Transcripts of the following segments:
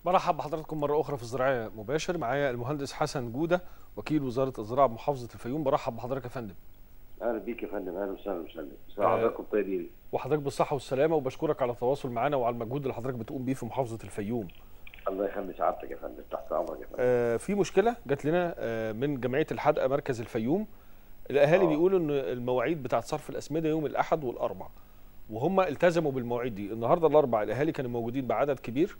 برحب بحضراتكم مرة أخرى في الزراعية مباشر معايا المهندس حسن جودة وكيل وزارة الزراعة بمحافظة الفيوم برحب بحضرتك يا فندم اهلا بيك يا فندم اهلا وسهلا وسهلا آه. حضراتكم طيبين وحضرتك بالصحة والسلامة وبشكرك على التواصل معنا وعلى المجهود اللي حضرتك بتقوم بيه في محافظة الفيوم الله يخلي سعادتك يا فندم تحت امرك يا فندم آه في مشكلة جات لنا آه من جمعية الحدقة مركز الفيوم الأهالي آه. بيقولوا إن المواعيد بتاعة صرف الأسمدة يوم الأحد والأربع وهم التزموا بالمواعيد دي النهارده الأربع الأهالي كانوا موجودين بعدد كبير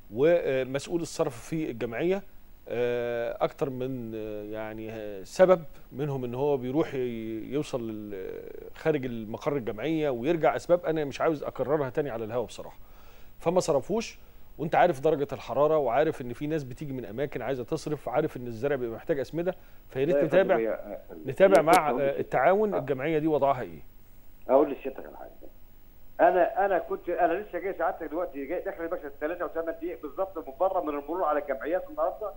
ومسؤول الصرف في الجمعية آه، اكتر من آه، يعني آه، سبب منهم ان هو بيروح ي- يوصل لل- خارج المقر الجمعيه ويرجع اسباب انا مش عاوز اكررها تاني على الهوا بصراحه فما صرفوش وانت عارف درجه الحراره وعارف ان في ناس بتيجي من اماكن عايزه تصرف وعارف ان الزرع بيبقى محتاج اسمده فيا ريت لا يا فندم، نتابع هي- نتابع هي مع كنت أقول آه، لك- التعاون آه. الجمعيه دي وضعها ايه اقول لسيادتك على حاجه انا انا كنت انا لسه جاي سعادتك دلوقتي جاي داخل المكتب 3 و8 دقائق بالظبط من بره من المرور على الجمعيات النهارده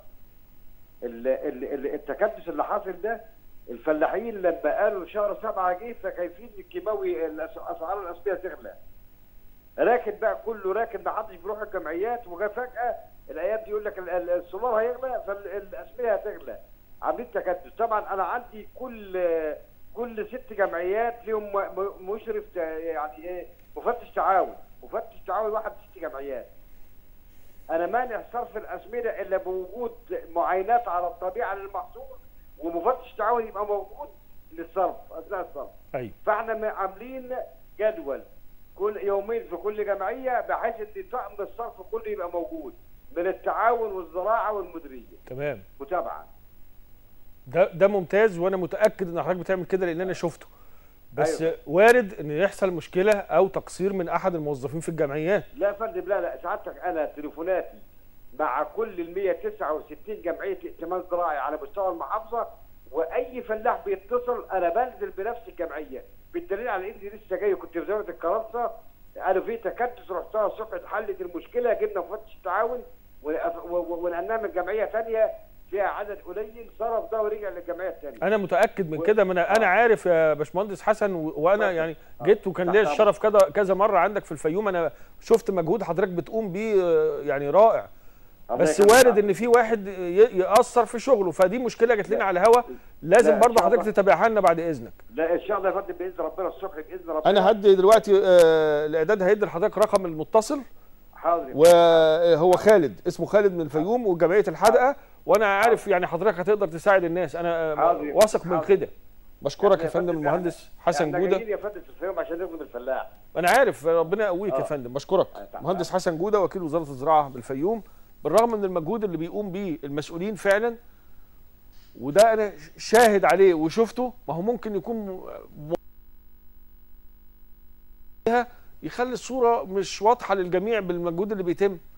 ال- ال- ال- التكدس اللي حاصل ده الفلاحين لما قالوا شهر سبعه جه فخايفين الكيماوي الأس- اسعار الاسمده تغلى راكن بقى كله راكن ما حدش بيروح الجمعيات وجا فجاه الايام دي يقول لك ال- ال- السولار هيغلى فالاسمده هتغلى عاملين تكدس طبعا انا عندي كل كل ست جمعيات ليهم م- م- مشرف ت- يعني ايه مفتش تعاون مفتش تعاون واحد ست جمعيات انا مانع صرف الاسمده الا بوجود معاينات على الطبيعه للمحصول ومفتش تعاون يبقى موجود للصرف اثناء الصرف ايوه فاحنا م- عاملين جدول كل يومين في كل جمعيه بحيث ان طقم الصرف كله يبقى موجود من التعاون والزراعه والمديريه تمام متابعه ده ده ممتاز وانا متاكد ان حضرتك بتعمل كده لان انا شفته بس أيوة. وارد ان يحصل مشكله او تقصير من احد الموظفين في الجمعيات لا يا فندم لا لا سعادتك انا تليفوناتي مع كل ال 169 جمعيه ائتمان زراعي على مستوى المحافظه واي فلاح بيتصل انا بنزل بنفس الجمعيه بالدليل على اني لسه جاي كنت في زاويه الكرنسه قالوا في تكدس رحتها الصبح اتحلت المشكله جبنا مفتش تعاون ونقف- و- و- ونقلناها من جمعيه ثانيه فيها عدد قليل صرف ده ورجع للجمعيه الثانيه انا متاكد من و- كده ما انا انا آه. عارف يا باشمهندس حسن و- وانا اتفضل. يعني آه. جيت وكان تحت ليا أمرك. الشرف كذا كذا مره عندك في الفيوم انا شفت مجهود حضرتك بتقوم بيه آه، يعني رائع الله بس يخليك. وارد ان في واحد ي- ياثر في شغله فدي مشكله جات لنا على الهوا لازم لا، إن برضه شاء حضرتك الله. تتابعها لنا بعد اذنك لا ان شاء الله يا فندم باذن ربنا الصبح باذن ربنا انا هدي دلوقتي آه، الاعداد هيدي لحضرتك رقم المتصل حاضر يا وهو خالد اسمه خالد من الفيوم وجمعيه الحدقه وانا عارف يعني حضرتك هتقدر تساعد الناس انا حاضر يا واثق فندم، من حاضر. كده بشكرك يا يا فندم فندم، المهندس إحنا- حسن احنا جوده جايين يا فندم في الفيوم عشان نخدم الفلاح انا عارف ربنا يقويك يا آه. فندم بشكرك آه، تحت مهندس حسن جوده وكيل وزاره الزراعه بالفيوم بالرغم من المجهود اللي بيقوم بيه المسؤولين فعلا وده انا شاهد عليه وشفته ما هو ممكن يكون م- م- يخلي الصوره مش واضحه للجميع بالمجهود اللي بيتم